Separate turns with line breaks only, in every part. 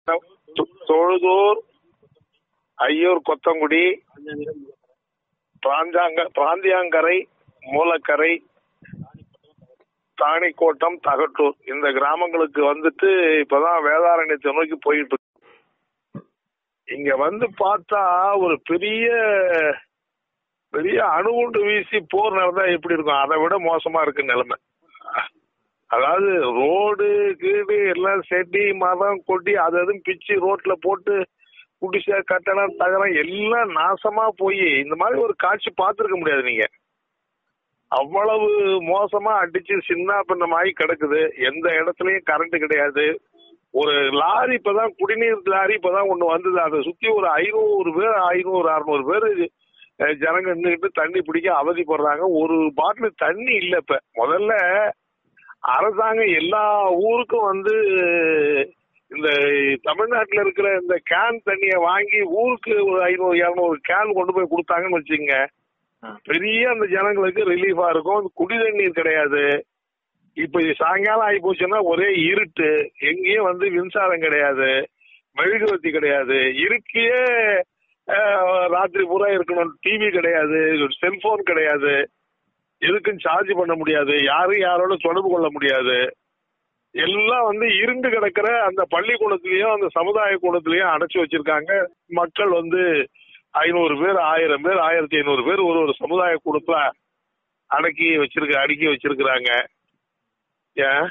தொ- தொழுதூர் ஐயூர் கொத்தங்குடி பிராந்தாங்க பிராந்தியாங்கரை மூலக்கரை தாணிக்கோட்டம் தகட்டூர் இந்த கிராமங்களுக்கு வந்துட்டு இப்பதான் வேதாரண்யத்தை நோக்கி போயிட்டு இருக்கு. இங்க வந்து பார்த்தா ஒரு பெரிய பெரிய அணுகுண்டு வீசி போர் நடந்தா எப்படி இருக்கும் அதை விட மோசமா இருக்கு நிலைமை அதாவது ரோடு கீடு எல்லாம் செடி மரம் கொட்டி அது அதுவும் பிச்சு ரோட்ல போட்டு குடிசை கட்டணம் தகரம் எல்லாம் நாசமா போய் இந்த மாதிரி ஒரு காட்சி பார்த்துருக்க முடியாது நீங்க அவ்வளவு மோசமா அடிச்சு சின்ன பின்னமாகி கிடக்குது எந்த இடத்துலயும் கரண்ட் கிடையாது ஒரு லாரி இப்பதான் குடிநீர் லாரி இப்பதான் ஒண்ணு வந்தது அதை சுத்தி ஒரு ஐநூறு பேர் ஐநூறு அறுநூறு பேர் அஹ், ஜனங்க நின்றுட்டு தண்ணி பிடிக்க அவதிப்படுறாங்க ஒரு பாட்டில் தண்ணி இல்ல இப்ப முதல்ல அரசாங்கம் எல்லா ஊருக்கும் வந்து இந்த தமிழ்நாட்டுல இருக்கிற இந்த கேன் தண்ணியை வாங்கி ஊருக்கு ஒரு ஐநூறு இரநூறு கேன் கொண்டு போய் கொடுத்தாங்கன்னு வச்சுக்கோங்க பெரிய அந்த ஜனங்களுக்கு ரிலீஃபா இருக்கும் குடி தண்ணீர் கிடையாது இப்ப இது சாயங்காலம் ஆகி போச்சுன்னா ஒரே இருட்டு எங்கேயும் வந்து மின்சாரம் கிடையாது மெழுகுவத்தி கிடையாது இருக்கையே அஹ், ராத்திரி பூரா இருக்கணும் டிவி கிடையாது செல்போன் கிடையாது எதுக்கும் சார்ஜ் பண்ண முடியாது யாரும் யாரோட தொடர்பு கொள்ள முடியாது எல்லாம் வந்து இருண்டு கிடக்கிற அந்த பள்ளிக்கூடத்திலயும் அந்த சமுதாய கூடத்திலயும் அடைச்சு வச்சிருக்காங்க மக்கள் வந்து ஐநூறு பேர் ஆயிரம் பேர் ஆயிரத்தி ஐநூறு பேர் ஒரு ஒரு சமுதாய கூடத்துல அடக்கி வச்சிருக்க அடுக்கி வச்சிருக்கிறாங்க ஏன்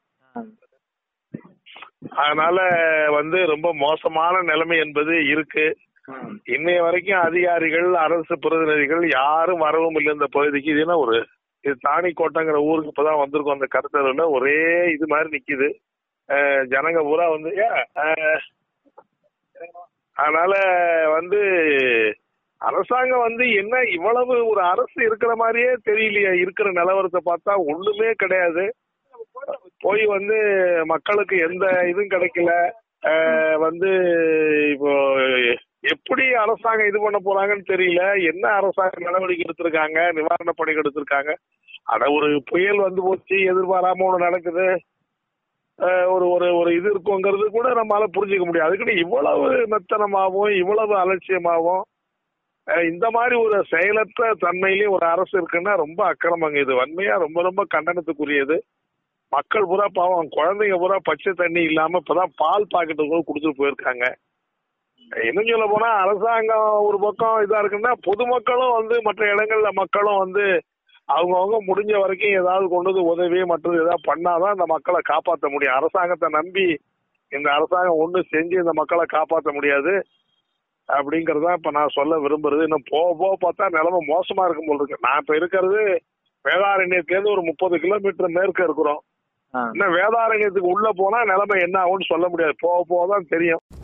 அதனால வந்து ரொம்ப மோசமான நிலைமை என்பது இருக்கு இன்னைய வரைக்கும் அதிகாரிகள் அரசு பிரதிநிதிகள் யாரும் வரவும் இல்லை இந்த பகுதிக்கு இது என்ன ஒரு இது தாணிக்கோட்டைங்கிற ஊருக்கு இப்பதான் வந்திருக்கோம் அந்த கருத்தரில் ஒரே இது மாதிரி நிக்குது அஹ் ஜனங்க பூரா வந்து ஏன் அஹ் அதனால வந்து அரசாங்கம் வந்து என்ன இவ்வளவு ஒரு அரசு இருக்கிற மாதிரியே தெரியலையே இருக்கிற நிலவரத்தை பார்த்தா ஒண்ணுமே கிடையாது போய் வந்து மக்களுக்கு எந்த இதுவும் கிடைக்கல அஹ் வந்து இப்போ எப்படி அரசாங்கம் இது பண்ண போறாங்கன்னு தெரியல என்ன அரசாங்கம் நடவடிக்கை எடுத்திருக்காங்க நிவாரண பணிகள் எடுத்திருக்காங்க அட ஒரு புயல் வந்து போச்சு எதிர்பாராம ஒண்ணு நடக்குது அஹ் ஒரு ஒரு ஒரு இது இருக்குங்கிறது கூட நம்மளால புரிஞ்சுக்க முடியாது அதுக்குன்னு இவ்வளவு மெத்தனமாகவும் இவ்வளவு அலட்சியமாகவும் அஹ் இந்த மாதிரி ஒரு செயலற்ற தன்மையிலேயே ஒரு அரசு இருக்குன்னா ரொம்ப அக்கிரமங்க இது வன்மையா ரொம்ப ரொம்ப கண்டனத்துக்குரியது மக்கள் பூரா பாவம் குழந்தைங்க பூரா பச்சை தண்ணி இல்லாம இப்பதான் பால் பாக்கெட்டு கூட கொடுத்துட்டு போயிருக்காங்க இன்னும் சொல்ல போனா அரசாங்கம் ஒரு பக்கம் இதா இருக்குன்னா பொதுமக்களும் வந்து மற்ற இடங்கள்ல மக்களும் வந்து அவங்கவுங்க முடிஞ்ச வரைக்கும் ஏதாவது கொண்டு வந்து உதவி மற்றது ஏதாவது பண்ணாதான் இந்த மக்களை காப்பாற்ற முடியும் அரசாங்கத்தை நம்பி இந்த அரசாங்கம் ஒண்ணு செஞ்சு இந்த மக்களை காப்பாற்ற முடியாது அப்படிங்கறத இப்ப நான் சொல்ல விரும்புறது இன்னும் போக போக பார்த்தா நிலைமை மோசமா இருக்கும் போல இருக்கு நான் இப்ப இருக்கிறது வேதாரண்யத்துல இருந்து ஒரு முப்பது கிலோமீட்டர் மேற்க இருக்கிறோம் இன்னும் வேதாரண்யத்துக்கு உள்ள போனா நிலைமை என்ன ஆகும்னு சொல்ல முடியாது போக போக தான் தெரியும்